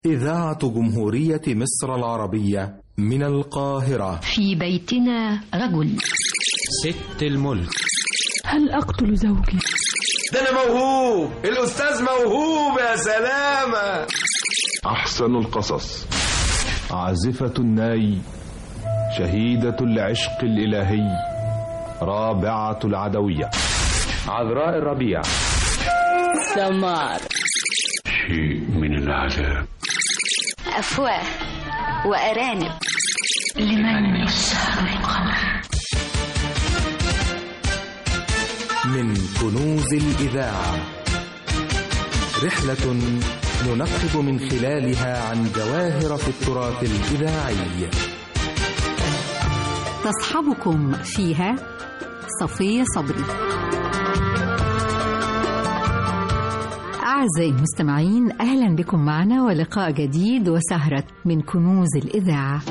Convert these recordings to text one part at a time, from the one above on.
إذاعة جمهورية مصر العربية من القاهرة في بيتنا رجل ست الملك هل أقتل زوجي؟ ده أنا موهوب الأستاذ موهوب يا سلامة أحسن القصص عازفة الناي شهيدة العشق الإلهي رابعة العدوية عذراء الربيع سمار شيء من العذاب أفواه وأرانب لمن يسهر القمر من كنوز الإذاعة رحلة ننقب من خلالها عن جواهر في التراث الإذاعي تصحبكم فيها صفية صبري أعزائي المستمعين أهلا بكم معنا ولقاء جديد وسهرة من كنوز الإذاعة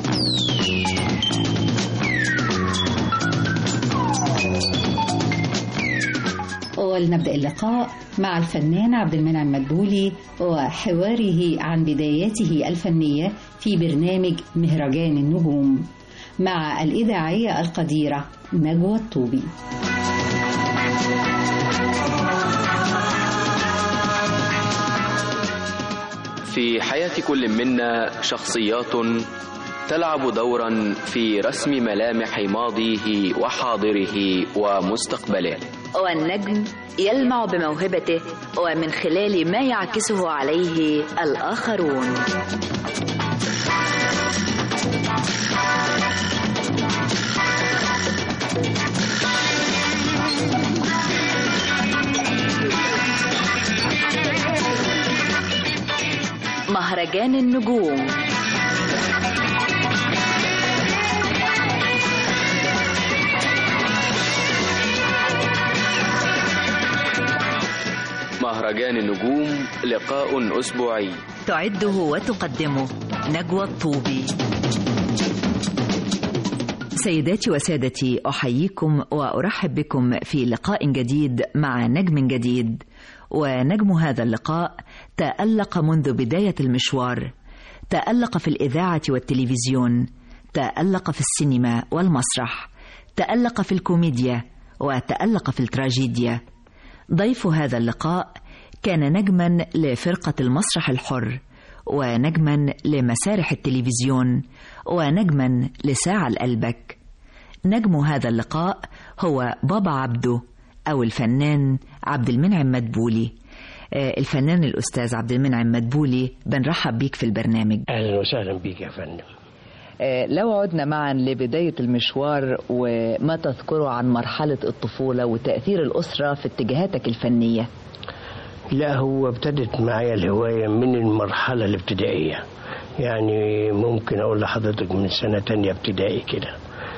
ولنبدأ اللقاء مع الفنان عبد المنعم مدبولي وحواره عن بداياته الفنية في برنامج مهرجان النجوم مع الإذاعية القديرة نجوى الطوبي في حياة كل منا شخصيات تلعب دورا في رسم ملامح ماضيه وحاضره ومستقبله والنجم يلمع بموهبته ومن خلال ما يعكسه عليه الآخرون مهرجان النجوم مهرجان النجوم لقاء أسبوعي تعده وتقدمه نجوى الطوبي سيداتي وسادتي أحييكم وأرحب بكم في لقاء جديد مع نجم جديد ونجم هذا اللقاء تألق منذ بداية المشوار تألق في الإذاعة والتلفزيون تألق في السينما والمسرح تألق في الكوميديا وتألق في التراجيديا ضيف هذا اللقاء كان نجما لفرقة المسرح الحر ونجما لمسارح التلفزيون ونجما لساعة الألبك نجم هذا اللقاء هو بابا عبده أو الفنان عبد المنعم مدبولي الفنان الأستاذ عبد المنعم مدبولي بنرحب بيك في البرنامج أهلا وسهلا بيك يا فندم لو عدنا معا لبداية المشوار وما تذكره عن مرحلة الطفولة وتأثير الأسرة في اتجاهاتك الفنية لا هو ابتدت معايا الهواية من المرحلة الابتدائية يعني ممكن أقول لحضرتك من سنة تانية ابتدائي كده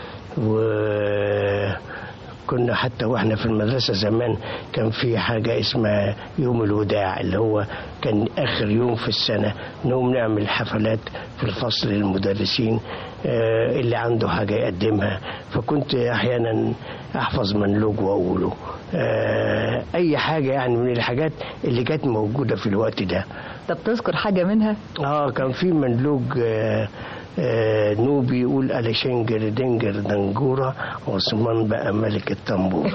وكنا حتى واحنا في المدرسة زمان كان في حاجة اسمها يوم الوداع اللي هو كان آخر يوم في السنة نقوم نعمل حفلات في الفصل للمدرسين اللي عنده حاجة يقدمها فكنت أحيانا أحفظ منلوج وأقوله أي حاجة يعني من الحاجات اللي كانت موجودة في الوقت ده طب تذكر حاجة منها؟ آه كان في منلوج آه آه نوبي يقول على شنجر دنجر دنجورة عثمان بقى ملك الطنبور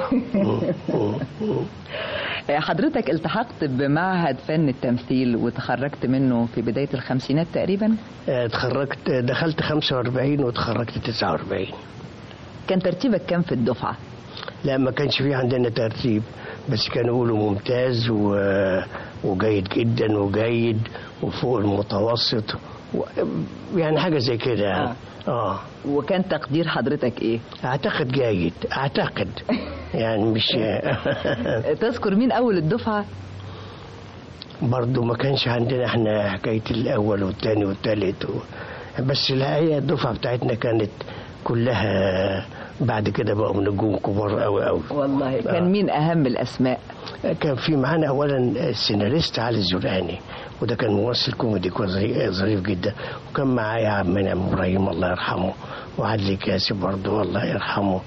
حضرتك التحقت بمعهد فن التمثيل وتخرجت منه في بداية الخمسينات تقريبا اتخرجت دخلت 45 وتخرجت 49 كان ترتيبك كام في الدفعة؟ لا ما كانش في عندنا ترتيب بس كانوا يقولوا ممتاز و... وجيد جدا وجيد وفوق المتوسط و... يعني حاجة زي كده آه. اه وكان تقدير حضرتك ايه؟ اعتقد جيد اعتقد يعني مش تذكر مين اول الدفعة؟ برضو ما كانش عندنا احنا حكاية الاول والثاني والثالث و... بس لا هي الدفعة بتاعتنا كانت كلها بعد كده بقوا نجوم كبار قوي قوي والله كان آه. مين اهم الاسماء كان في معانا اولا السيناريست علي الزرقاني وده كان ممثل كوميدي ظريف جدا وكان معايا عبد المنعم ابراهيم الله يرحمه وعدلي كاسب برضه الله يرحمه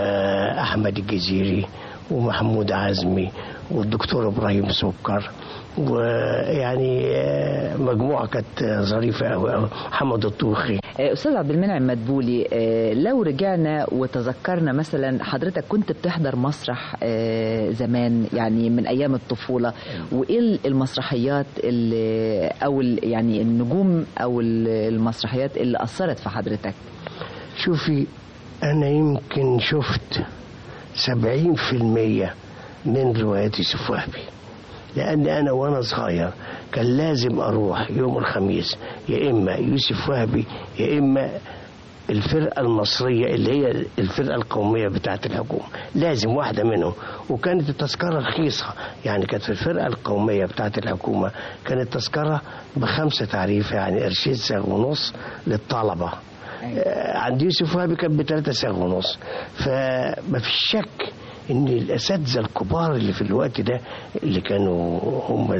واحمد الجزيري ومحمود عزمي والدكتور ابراهيم سكر ويعني مجموعه كانت ظريفه قوي قوي محمد الطوخي استاذ عبد المنعم مدبولي لو رجعنا وتذكرنا مثلا حضرتك كنت بتحضر مسرح زمان يعني من ايام الطفوله وايه المسرحيات اللي او يعني النجوم او المسرحيات اللي اثرت في حضرتك شوفي انا يمكن شفت سبعين في المية من روايات يوسف وهبي لأن أنا وأنا صغير كان لازم أروح يوم الخميس يا إما يوسف وهبي يا إما الفرقة المصرية اللي هي الفرقة القومية بتاعة الحكومة لازم واحدة منهم وكانت التذكرة رخيصة يعني كانت في الفرقة القومية بتاعة الحكومة كانت التذكرة بخمسة تعريف يعني قرشين ساغ ونص للطلبة عند يوسف وهبي كانت بثلاثة ساغ ونص فما فيش شك ان الاساتذه الكبار اللي في الوقت ده اللي كانوا هم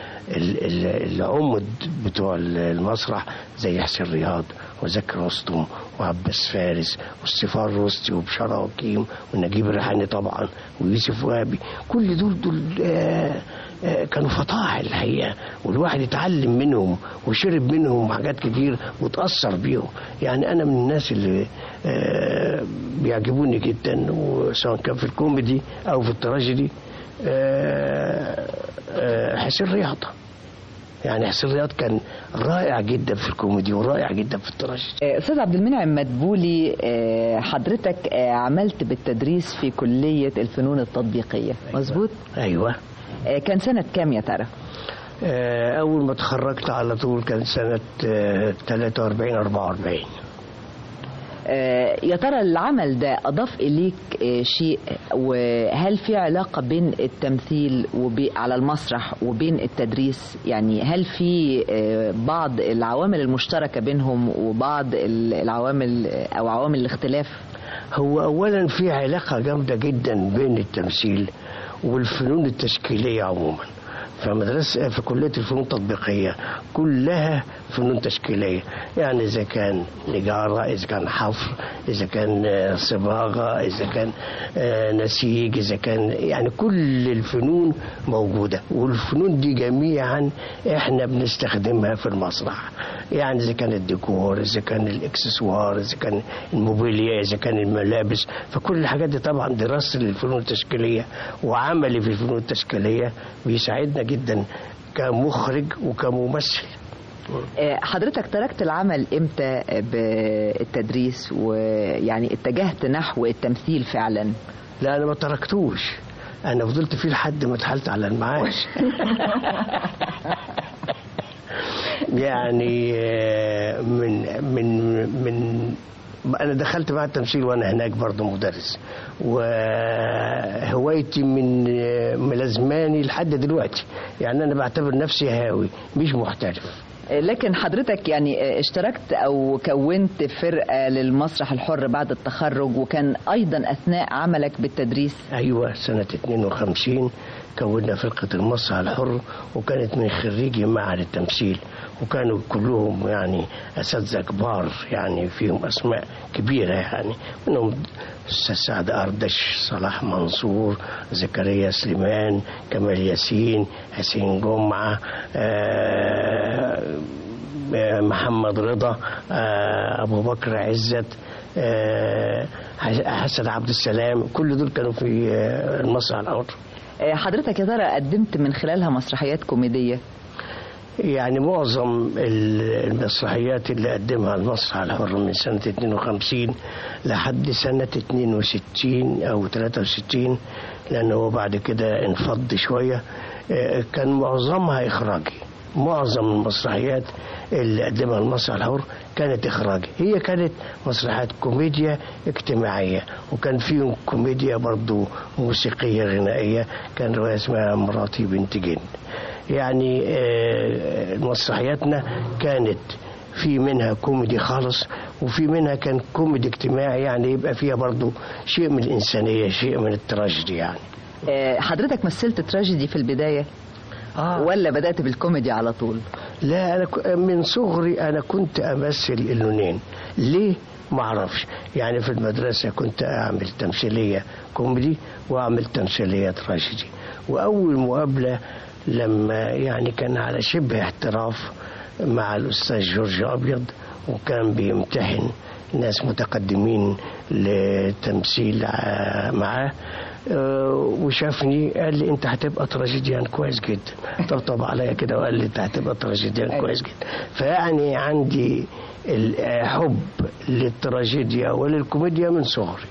العمد بتوع المسرح زي حسين رياض وزكي رستم وعباس فارس والسفار رستي وبشارة وكيم ونجيب الريحاني طبعا ويوسف وهبي كل دول دول آآ آآ كانوا فطاحل الحقيقه والواحد يتعلم منهم وشرب منهم حاجات كتير وتاثر بيهم يعني انا من الناس اللي بيعجبوني جدا وسواء كان في الكوميدي او في التراجيدي حسين رياض يعني حسين رياض كان رائع جدا في الكوميدي ورائع جدا في التراجيدي استاذ عبد المنعم مدبولي حضرتك عملت بالتدريس في كليه الفنون التطبيقيه أيوة. مظبوط ايوه كان سنه كام يا ترى اول ما اتخرجت على طول كان سنه 43 44 يا ترى العمل ده أضاف إليك شيء وهل في علاقة بين التمثيل وبي على المسرح وبين التدريس يعني هل في بعض العوامل المشتركة بينهم وبعض العوامل أو عوامل الاختلاف هو أولا في علاقة جامدة جدا بين التمثيل والفنون التشكيلية عموما فمدرسة في كلية الفنون التطبيقية كلها فنون تشكيلية يعني إذا كان نجارة إذا كان حفر إذا كان صباغة إذا كان نسيج إذا كان يعني كل الفنون موجودة والفنون دي جميعا إحنا بنستخدمها في المسرح يعني إذا كان الديكور إذا كان الإكسسوار إذا كان الموبيليا إذا كان الملابس فكل الحاجات دي طبعا دراسة للفنون التشكيلية وعملي في الفنون التشكيلية بيساعدنا جدا كمخرج وكممثل حضرتك تركت العمل امتى بالتدريس ويعني اتجهت نحو التمثيل فعلا لا انا ما تركتوش انا فضلت فيه لحد ما اتحلت على المعاش يعني من من من انا دخلت بقى التمثيل وانا هناك برضه مدرس وهوايتي من ملازماني لحد دلوقتي يعني انا بعتبر نفسي هاوي مش محترف لكن حضرتك يعني اشتركت او كونت فرقه للمسرح الحر بعد التخرج وكان ايضا اثناء عملك بالتدريس ايوه سنه 52 كونا فرقة المسرح الحر وكانت من خريجي معهد التمثيل وكانوا كلهم يعني أساتذة كبار يعني فيهم أسماء كبيرة يعني منهم سعد أردش صلاح منصور زكريا سليمان كمال ياسين حسين جمعة آه محمد رضا آه أبو بكر عزت آه حسن عبد السلام كل دول كانوا في المسرح الحر حضرتك يا ترى قدمت من خلالها مسرحيات كوميدية يعني معظم المسرحيات اللي قدمها المسرح الحر من سنة 52 لحد سنة 62 أو 63 لأنه هو بعد كده انفض شوية كان معظمها إخراجي معظم المسرحيات اللي قدمها المسرح الحر كانت إخراجي هي كانت مسرحيات كوميديا اجتماعية وكان فيهم كوميديا برضو موسيقية غنائية كان رواية اسمها مراتي بنت جن يعني مسرحياتنا كانت في منها كوميدي خالص وفي منها كان كوميدي اجتماعي يعني يبقى فيها برضو شيء من الإنسانية شيء من التراجيدي يعني حضرتك مثلت تراجيدي في البداية آه. ولا بدأت بالكوميدي على طول لا أنا من صغري أنا كنت أمثل اللونين ليه ما اعرفش يعني في المدرسة كنت أعمل تمثيلية كوميدي وأعمل تمثيلية تراجيدي وأول مقابلة لما يعني كان على شبه احتراف مع الأستاذ جورج أبيض وكان بيمتحن ناس متقدمين لتمثيل معاه وشافني قال لي انت هتبقى تراجيديان كويس جدا طبطب عليا كده وقال لي انت هتبقى تراجيديان كويس جدا فيعني عندي الحب للتراجيديا وللكوميديا من صغري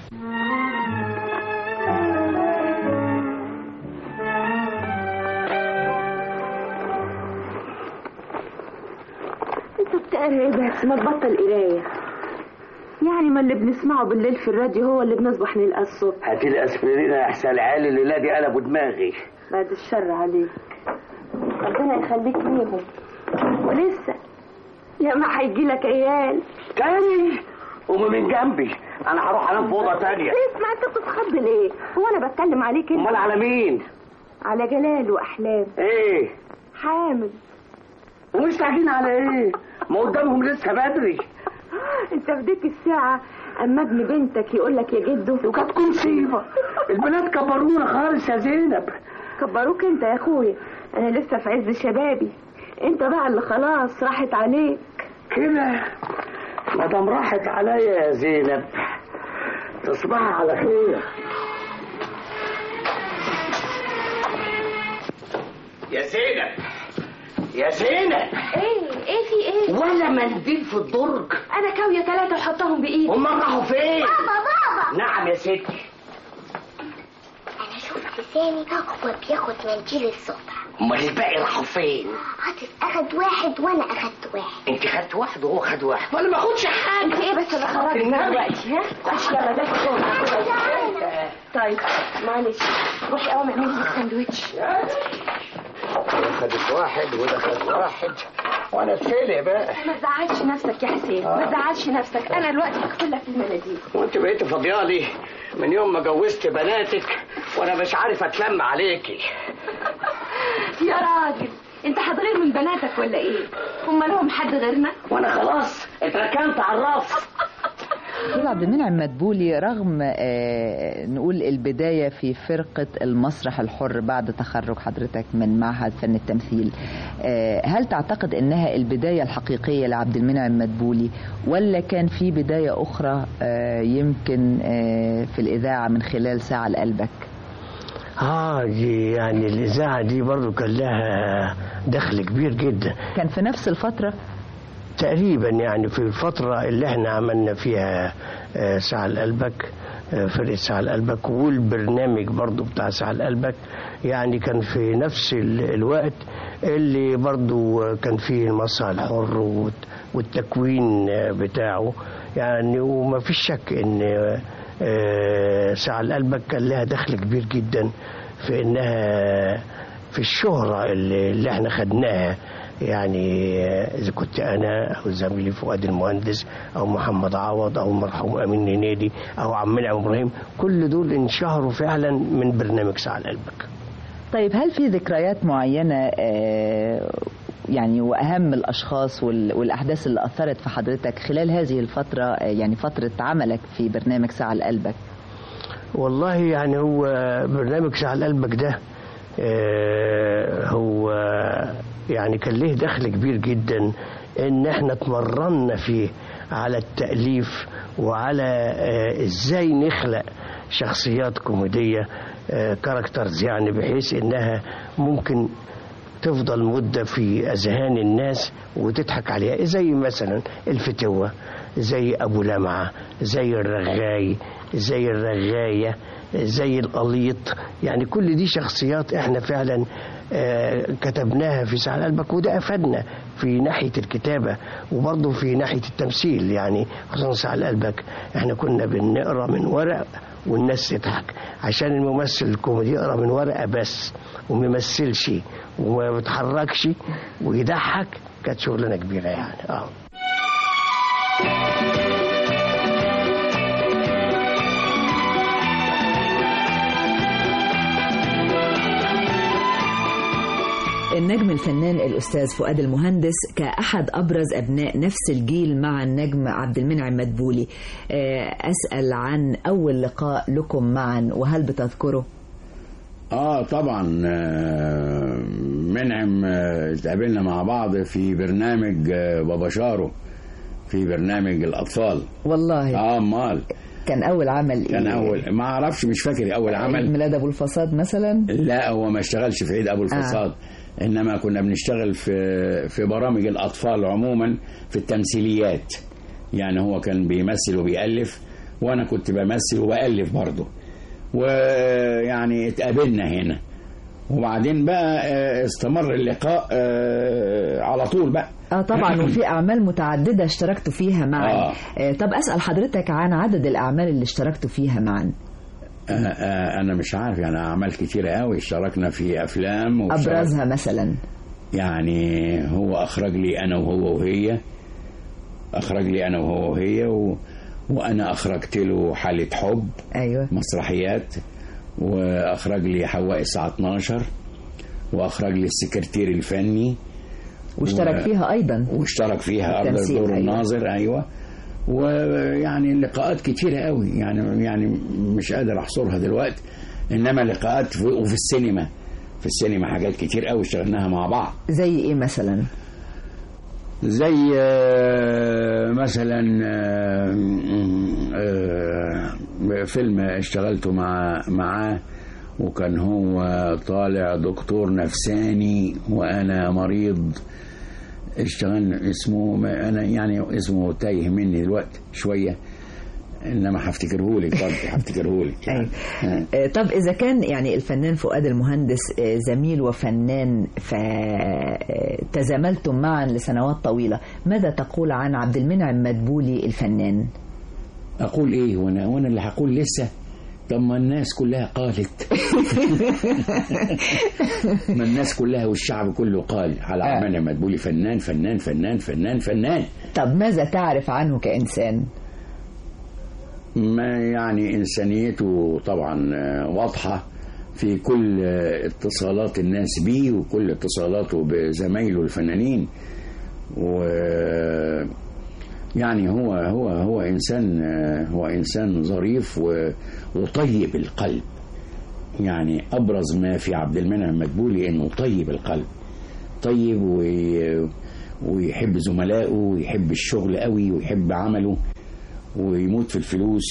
انت بتقرا ايه بس ما تبطل قرايه يعني ما اللي بنسمعه بالليل في الراديو هو اللي بنصبح نلقى الصبح هاتي لي اسبرين يا احسن العيال الليله دي قلبوا دماغي بعد الشر عليك ربنا يخليك ليهم ولسه يا ما هيجي لك عيال تاني قومي من جنبي انا هروح انام في اوضه تانية اسمع انت بتتخض ليه هو انا بتكلم عليك انت امال على مين على جلال واحلام ايه حامل ومستعجلين على ايه ما قدامهم لسه بدري انت في ديك الساعة اما ابن بنتك يقول لك يا جدو وكانت تكون مصيبة البنات كبرونا خالص يا زينب كبروك انت يا اخويا انا لسه في عز شبابي انت بقى اللي خلاص راحت عليك كده ما دام راحت عليا يا زينب تصبحي على خير يا زينب يا زينب ايه ايه في ايه ولا منديل في الدرج انا كاويه ثلاثه وحطهم بايدي هم راحوا فين بابا بابا نعم يا ستي انا شفت سامي هو بياخد منديل الصبح امال الباقي راحوا فين عاطف اخد واحد وانا اخدت واحد انت خدت واحد وهو خد واحد وانا ما اخدش حاجه انت ايه بس اللي خرجت دلوقتي ها خش يلا ده طيب معلش روحي قوم اعملي لي ساندوتش ده خدت واحد وده خد واحد وانا اتفلق بقى ما تزعلش نفسك يا حسين ما تزعلش نفسك انا دلوقتي هغسل لك المناديل وانت بقيت فاضيالي من يوم ما جوزت بناتك وانا مش عارف اتلم عليكي يا راجل انت هتغير من بناتك ولا ايه هم لهم حد غيرنا وانا خلاص اتركنت على الرف دكتور عبد المنعم مدبولي رغم آه نقول البدايه في فرقه المسرح الحر بعد تخرج حضرتك من معهد فن التمثيل آه هل تعتقد انها البدايه الحقيقيه لعبد المنعم مدبولي ولا كان في بدايه اخرى آه يمكن في الاذاعه من خلال ساعه لقلبك اه دي يعني الاذاعه دي برضو كان لها دخل كبير جدا كان في نفس الفتره تقريبا يعني في الفترة اللي احنا عملنا فيها ساعة لقلبك فرقة ساعة لقلبك والبرنامج برضو بتاع ساعة لقلبك يعني كان في نفس الوقت اللي برضو كان فيه المسرح الحر والتكوين بتاعه يعني وما فيش شك ان ساعة لقلبك كان لها دخل كبير جدا في انها في الشهرة اللي, اللي احنا خدناها يعني اذا كنت انا او زميلي فؤاد المهندس او محمد عوض او المرحوم امين هنيدي او عمنا ابراهيم كل دول انشهروا فعلا من برنامج ساعة لقلبك طيب هل في ذكريات معينه يعني واهم الاشخاص والاحداث اللي اثرت في حضرتك خلال هذه الفتره يعني فتره عملك في برنامج ساعة لقلبك والله يعني هو برنامج ساعة لقلبك ده هو يعني كان ليه دخل كبير جدا ان احنا اتمرنا فيه على التأليف وعلى ازاي نخلق شخصيات كوميدية كاركترز يعني بحيث انها ممكن تفضل مدة في أذهان الناس وتضحك عليها زي مثلا الفتوة زي أبو لمعة زي الرغاي زي الرغاية زي القليط يعني كل دي شخصيات احنا فعلا آه كتبناها في ساعة قلبك وده أفادنا في ناحية الكتابة وبرضه في ناحية التمثيل يعني خصوصا ساعة قلبك احنا كنا بنقرا من ورق والناس تضحك عشان الممثل الكوميدي يقرا من ورقة بس وما يمثلش وما بيتحركش ويضحك كانت شغلانة كبيرة يعني اه النجم الفنان الأستاذ فؤاد المهندس كأحد أبرز أبناء نفس الجيل مع النجم عبد المنعم مدبولي أسأل عن أول لقاء لكم معا وهل بتذكره؟ اه طبعا آه منعم آه، اتقابلنا مع بعض في برنامج آه، بابا شارو في برنامج الاطفال والله اه امال كان اول عمل كان إيه؟ اول ما اعرفش مش فاكر اول عيد عمل ميلاد ابو الفصاد مثلا لا هو ما اشتغلش في عيد ابو الفصاد آه. انما كنا بنشتغل في في برامج الاطفال عموما في التمثيليات يعني هو كان بيمثل وبيالف وانا كنت بمثل وبالف برضه ويعني اتقابلنا هنا وبعدين بقى آه، استمر اللقاء آه، على طول بقى اه طبعا وفي اعمال متعدده اشتركتوا فيها معا آه. آه. طب اسال حضرتك عن عدد الاعمال اللي اشتركتوا فيها معا آه، آه، انا مش عارف يعني اعمال كتيره قوي اشتركنا في افلام واشترك- ابرزها مثلا يعني هو اخرج لي انا وهو وهي اخرج لي انا وهو وهي و... وانا اخرجت له حاله حب ايوه مسرحيات واخرج لي حواء الساعه 12 واخرج لي السكرتير الفني واشترك فيها ايضا واشترك فيها ارض التمثيل، دور أيوة. الناظر ايوه ويعني لقاءات كتيره قوي يعني يعني مش قادر احصرها دلوقتي انما لقاءات في وفي السينما في السينما حاجات كتير قوي اشتغلناها مع بعض زي ايه مثلا زي آه، مثلا آه، آه، فيلم اشتغلته مع معاه وكان هو طالع دكتور نفساني وانا مريض اشتغلنا اسمه ما- انا يعني اسمه تايه مني دلوقتي شويه انما هفتكره لك برضه هفتكره لك يعني. آه. آه، طب إذا كان يعني الفنان فؤاد المهندس آه، زميل وفنان فتزاملتم معا لسنوات طويلة ماذا تقول عن عبد المنعم مدبولي الفنان اقول ايه وانا وانا اللي هقول لسه طب ما الناس كلها قالت ما الناس كلها والشعب كله قال على عبد المنعم مدبولي فنان فنان فنان فنان فنان طب ماذا تعرف عنه كإنسان ما يعني إنسانيته طبعا آه، واضحة في كل آه، اتصالات الناس بيه وكل اتصالاته بزمايله الفنانين و يعني هو هو هو إنسان آه، هو إنسان ظريف و- وطيب القلب يعني أبرز ما في عبد المنعم مدبولي إنه طيب القلب طيب وي- ويحب زملائه ويحب الشغل قوي ويحب عمله ويموت في الفلوس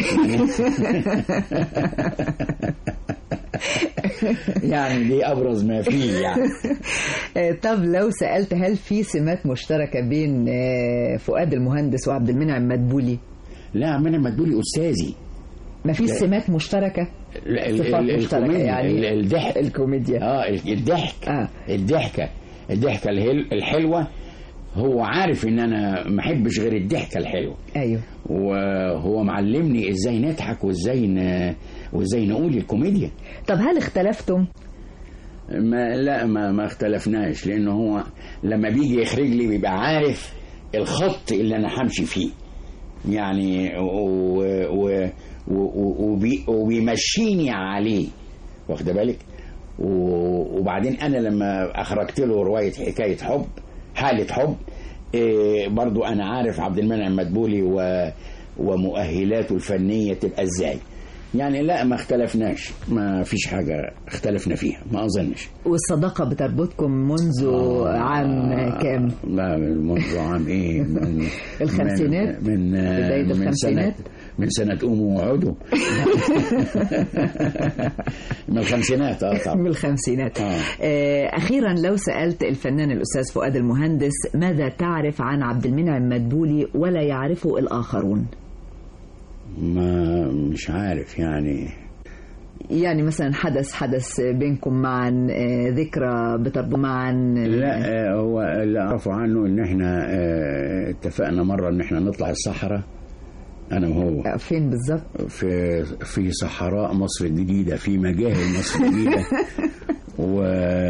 يعني دي ابرز ما فيه يعني آه، طب لو سألت هل في سمات مشتركة بين آه، فؤاد المهندس وعبد المنعم مدبولي لا عبد المنعم مدبولي استاذي ما فيش لا. سمات مشتركة ال- ال- صفات ال- مشتركة الكوميديا، يعني ال- الضحك الكوميديا اه ال- الضحك آه. الضحكه الضحكه الهل- الحلوه هو عارف ان انا ما احبش غير الضحكه الحلوه ايوه وهو معلمني ازاي نضحك وازاي ن... وازاي نقول الكوميديا طب هل اختلفتم ما لا ما ما اختلفناش لانه هو لما بيجي يخرج لي بيبقى عارف الخط اللي انا همشي فيه يعني و و و وبي وبيمشيني عليه واخد بالك و- وبعدين انا لما اخرجت له روايه حكايه حب حاله حب إيه برضو انا عارف عبد المنعم مدبولي و ومؤهلاته الفنيه تبقى ازاي يعني لا ما اختلفناش ما فيش حاجه اختلفنا فيها ما اظنش والصداقة بتربطكم منذ عام كام لا منذ عام ايه من الخمسينات؟ من من, بداية من الخمسينات؟ سنة من سنة قوموا وقعدوا من الخمسينات اه طبعا من الخمسينات آه. آه، أخيرا لو سألت الفنان الأستاذ فؤاد المهندس ماذا تعرف عن عبد المنعم مدبولي ولا يعرفه الآخرون ما مش عارف يعني يعني مثلا حدث حدث بينكم معا آه، ذكرى بتربطوا معا لا آه، هو اللي اعرفه عنه ان احنا آه، اتفقنا مرة ان احنا نطلع الصحراء انا وهو فين بالظبط في في صحراء مصر الجديدة في مجاهل مصر الجديدة و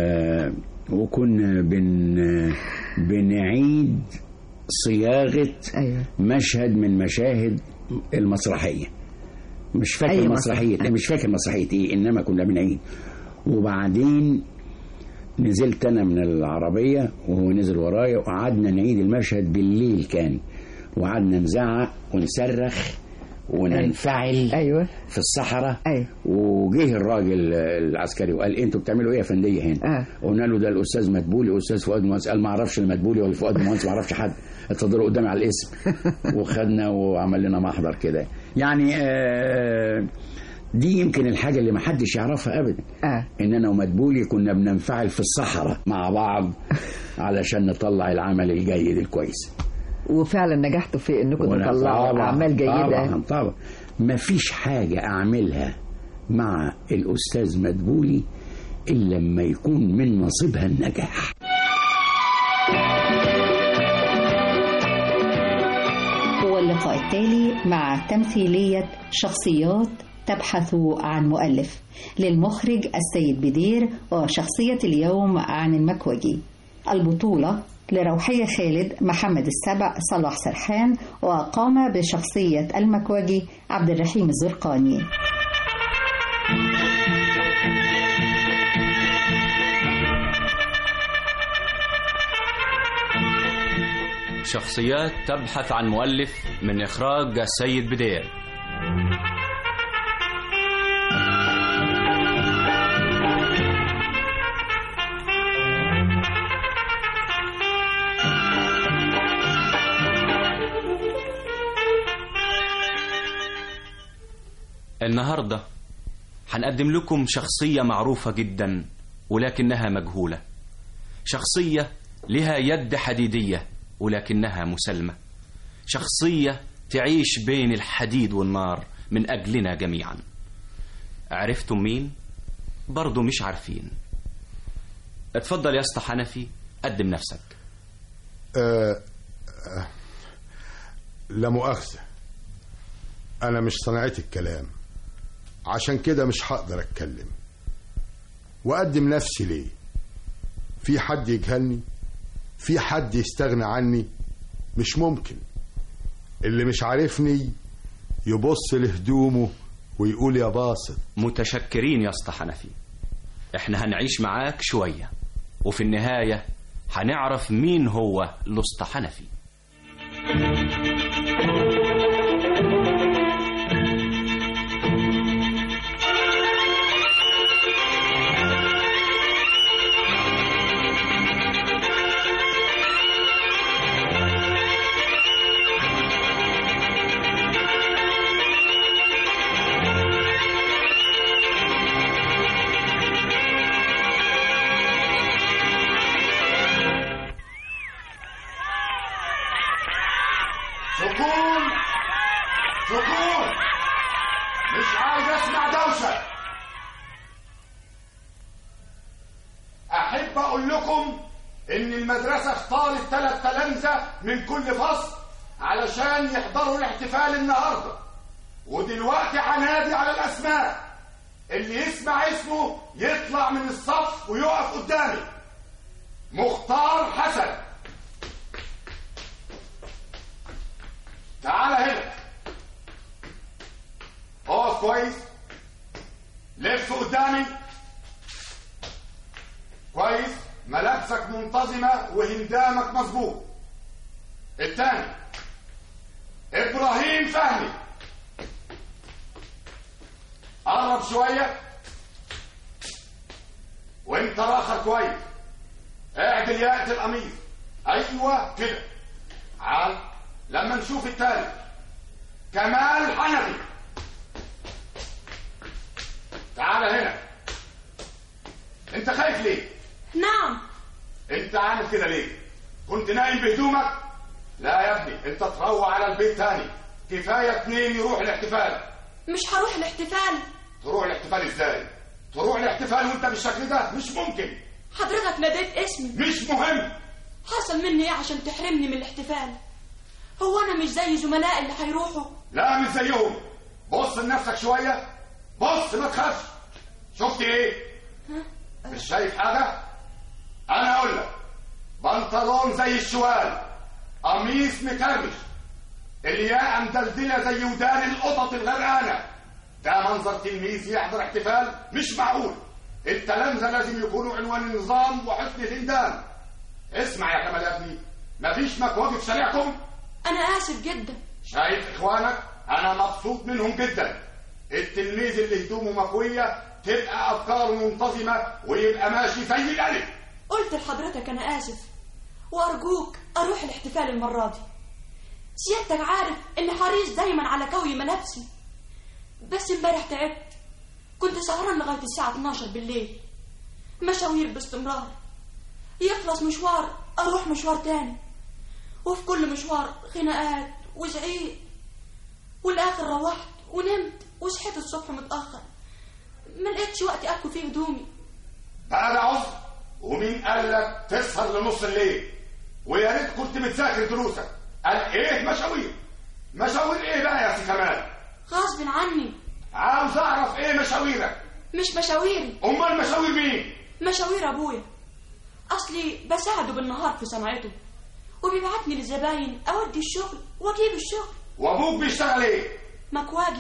وكنا بن بنعيد صياغة أيوة. مشهد من مشاهد المسرحية مش فاكر أي مسرحية مسرح. لا مش فاكر مسرحية ايه انما كنا بنعيد وبعدين نزلت انا من العربية وهو نزل ورايا وقعدنا نعيد المشهد بالليل كان وقعدنا نزعق ونصرخ وننفعل ايوه في الصحراء ايوه وجه الراجل العسكري وقال انتوا بتعملوا ايه يا فنديه هنا؟ آه. قلنا له ده الاستاذ مدبولي استاذ فؤاد المهندس قال ما اعرفش المدبولي ولا فؤاد المهندس ما اعرفش حد اتفضلوا قدامي على الاسم وخدنا وعمل لنا محضر كده يعني آه دي يمكن الحاجه اللي ما حدش يعرفها ابدا آه. ان انا ومدبولي كنا بننفعل في الصحراء مع بعض علشان نطلع العمل الجيد الكويس وفعلا نجحتوا في انكم تطلعوا اعمال جيده طبعا طبعا ما فيش حاجه اعملها مع الاستاذ مدبولي الا لما يكون من نصيبها النجاح واللقاء التالي مع تمثيليه شخصيات تبحث عن مؤلف للمخرج السيد بدير وشخصيه اليوم عن المكوجي البطوله لروحية خالد محمد السبع صلاح سرحان وقام بشخصية المكواجي عبد الرحيم الزرقاني شخصيات تبحث عن مؤلف من إخراج السيد بدير النهاردة هنقدم لكم شخصية معروفة جدا ولكنها مجهولة شخصية لها يد حديدية ولكنها مسلمة شخصية تعيش بين الحديد والنار من أجلنا جميعا عرفتم مين؟ برضو مش عارفين اتفضل يا اسطى حنفي قدم نفسك أه أه لا مؤاخذة أنا مش صنعت الكلام عشان كده مش هقدر أتكلم وأقدم نفسي ليه في حد يجهلني في حد يستغنى عني مش ممكن اللي مش عارفني يبص لهدومه ويقول يا باسط متشكرين يا اسطى حنفي احنا هنعيش معاك شوية وفي النهاية هنعرف مين هو الاسطى حنفي سكون سكون مش عايز اسمع دوشه احب اقول لكم ان المدرسه اختارت ثلاث تلامذه من كل فصل علشان يحضروا الاحتفال النهارده ودلوقتي هنادي على الاسماء اللي يسمع اسمه يطلع من الصف ويقف قدامي مختار حسن تعال هنا اقف كويس لف قدامي كويس ملابسك منتظمة وهندامك مظبوط التاني ابراهيم فهمي قرب شوية وانت راخر كويس اعدل ياقة القميص ايوه كده عال لما نشوف التالت كمال حنفي تعال هنا انت خايف ليه نعم انت عامل كده ليه كنت نايم بهدومك لا يا ابني انت تروح على البيت تاني كفايه اتنين يروح الاحتفال مش هروح الاحتفال تروح الاحتفال ازاي تروح الاحتفال وانت بالشكل ده مش ممكن حضرتك ناديت اسمي مش مهم حصل مني ايه عشان تحرمني من الاحتفال هو انا مش زي زملاء اللي هيروحوا لا مش زيهم بص لنفسك شويه بص ما تخافش شفت ايه مش شايف حاجه انا اقول لك بنطلون زي الشوال قميص مكرمش الياقه مدلدله زي ودان القطط الغرقانه ده منظر تلميذ يحضر احتفال مش معقول التلامذه لازم يكونوا عنوان النظام وحسن الهندام اسمع يا كمال يا ابني مفيش مكواجي في شارعكم انا اسف جدا شايف اخوانك انا مبسوط منهم جدا التلميذ اللي هدومه مكويه تبقى افكاره منتظمه ويبقى ماشي زي الالف قلت لحضرتك انا اسف وارجوك اروح الاحتفال المره دي سيادتك عارف ان حريص دايما على كوي ملابسي بس امبارح تعبت كنت سهران لغايه الساعه 12 بالليل مشاوير باستمرار يخلص مشوار اروح مشوار تاني وفي كل مشوار خناقات وزعيق والاخر روحت ونمت وصحيت الصبح متاخر ما لقيتش وقت اكل فيه هدومي بقى ده عذر ومين قال لك تسهر لنص الليل ويا ريت كنت بتذاكر دروسك قال ايه مشاوير مشاوير ايه بقى يا سي كمال غصب عني عاوز اعرف ايه مشاويرك مش مشاويري امال مشاوير مين مشاوير ابويا اصلي بساعده بالنهار في صنعته وبيبعتني للزباين اودي الشغل واجيب الشغل وابوك بيشتغل ايه مكواجي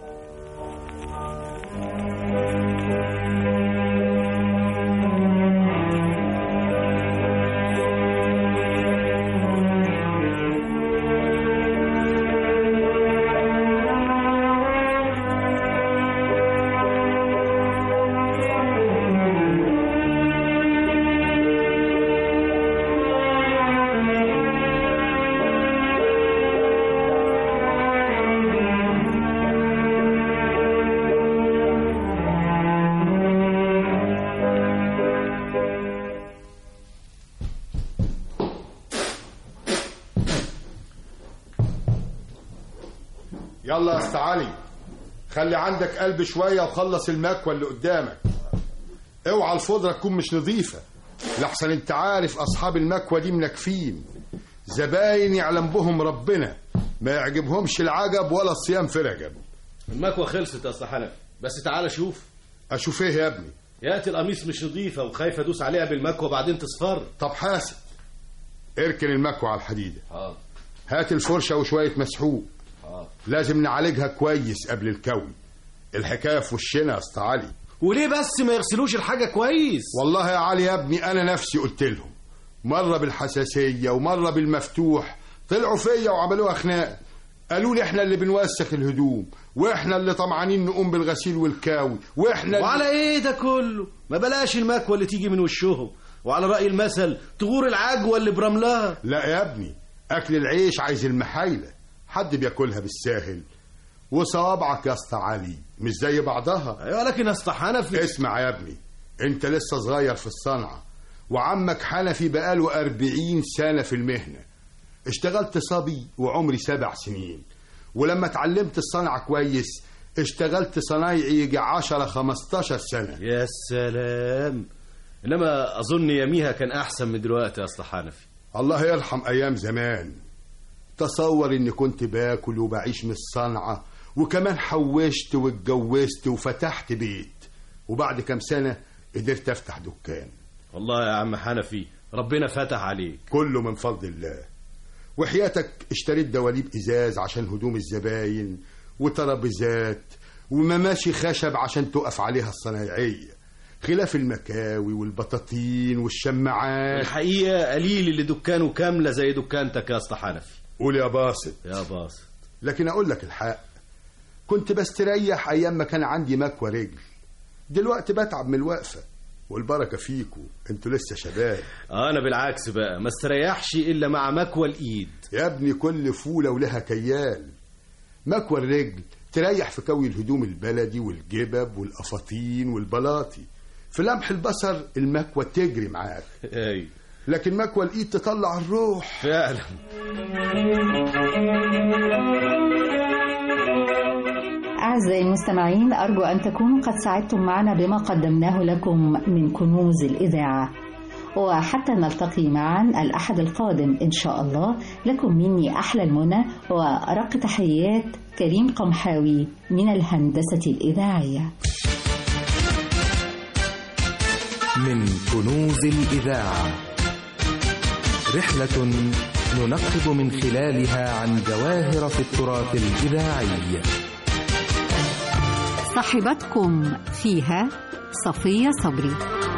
يلا يا أست علي خلي عندك قلب شوية وخلص المكوى اللي قدامك اوعى الفضرة تكون مش نظيفة لحسن انت عارف أصحاب المكوى دي منكفين زباين يعلم بهم ربنا ما يعجبهمش العجب ولا الصيام في رجب المكوى خلصت يا أسطى حنفي بس تعالى شوف أشوف إيه يا ابني ياتي القميص مش نظيفه وخايف ادوس عليها بالمكوى بعدين تصفر طب حاسب اركن المكوى على الحديدة حاضر هات الفرشة وشوية مسحوق حاضر لازم نعالجها كويس قبل الكوي الحكاية في وشنا يا أسطى علي وليه بس ما يغسلوش الحاجه كويس والله يا علي يا ابني أنا نفسي قلت لهم مرة بالحساسية ومرة بالمفتوح طلعوا فيا وعملوها خناق قالوا لي احنا اللي بنوسخ الهدوم واحنا اللي طمعانين نقوم بالغسيل والكاوي واحنا وعلى ايه ده كله ما بلاش المكوى اللي تيجي من وشهم وعلى رأي المثل تغور العجوة اللي برملها لا يا ابني اكل العيش عايز المحايلة حد بياكلها بالساهل وصوابعك يا اسطى علي مش زي بعضها ايوه لكن يا اسطى حنفي اسمع يا ابني انت لسه صغير في الصنعة وعمك حنفي بقاله أربعين سنة في المهنة اشتغلت صبي وعمري سبع سنين ولما اتعلمت الصنعة كويس اشتغلت صنايعي يجي عشرة خمستاشر سنة يا سلام انما اظن يميها كان احسن من دلوقتي يا اسطى حنفي الله يرحم ايام زمان تصور اني كنت باكل وبعيش من الصنعة وكمان حوشت واتجوزت وفتحت بيت وبعد كام سنة قدرت افتح دكان والله يا عم حنفي ربنا فتح عليك كله من فضل الله وحياتك اشتريت دواليب ازاز عشان هدوم الزباين وترابيزات ومماشي خشب عشان تقف عليها الصنايعية خلاف المكاوي والبطاطين والشماعات الحقيقة قليل اللي دكانه كاملة زي دكانتك يا اسطى حنفي قول يا باسط يا باسط لكن اقول لك الحق كنت بستريح ايام ما كان عندي مكوى رجل دلوقتي بتعب من الوقفه والبركه فيكو انتوا لسه شباب انا بالعكس بقى ما استريحش الا مع مكوى الايد يا ابني كل فوله ولها كيال مكوى الرجل تريح في كوي الهدوم البلدي والجبب والقفاطين والبلاطي في لمح البصر المكوى تجري معاك ايوه لكن مكوى الايد تطلع الروح فعلا أعزائي المستمعين أرجو أن تكونوا قد سعدتم معنا بما قدمناه لكم من كنوز الإذاعة وحتى نلتقي معا الأحد القادم إن شاء الله لكم مني أحلى المنى وأرق تحيات كريم قمحاوي من الهندسة الإذاعية من كنوز الإذاعة رحلة ننقب من خلالها عن جواهر في التراث الإذاعي صاحبتكم فيها صفية صبري